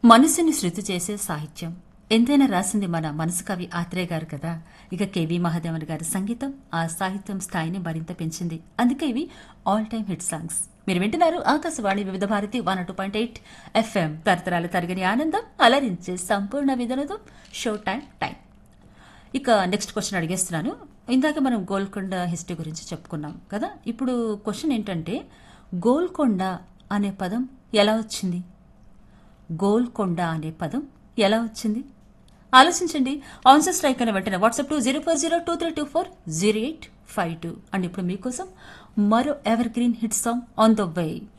మనసుని శృతి చేసే సాహిత్యం ఎంతైనా రాసింది మన మనసు కవి ఆత్రేయ గారు కదా ఇక కేవీ మహాదేవన్ గారి సంగీతం ఆ సాహిత్యం స్థాయిని మరింత పెంచింది అందుకే ఇవి ఆల్ టైమ్ హిట్ సాంగ్స్ మీరు వింటున్నారు Akashvani Vividh Bharati one two point eight FM తరతరాల తరగని ఆనందం అలరించే సంపూర్ణ విధనతో షో టైం టైం ఇక నెక్స్ట్ క్వశ్చన్ అడిగేస్తున్నాను ఇందాక మనం గోల్కొండ హిస్టరీ గురించి చెప్పుకున్నాం కదా ఇప్పుడు క్వశ్చన్ ఏంటంటే గోల్కొండ అనే పదం ఎలా వచ్చింది గోల్కొండ అనే పదం ఎలా వచ్చింది ఆలోచించండి ఆన్సర్ స్ట్రైక్ అని వెంటనే WhatsApp two zero four zero two three two four zero eight five two and ఇప్పుడు మీకోసం మరో evergreen hit song on the way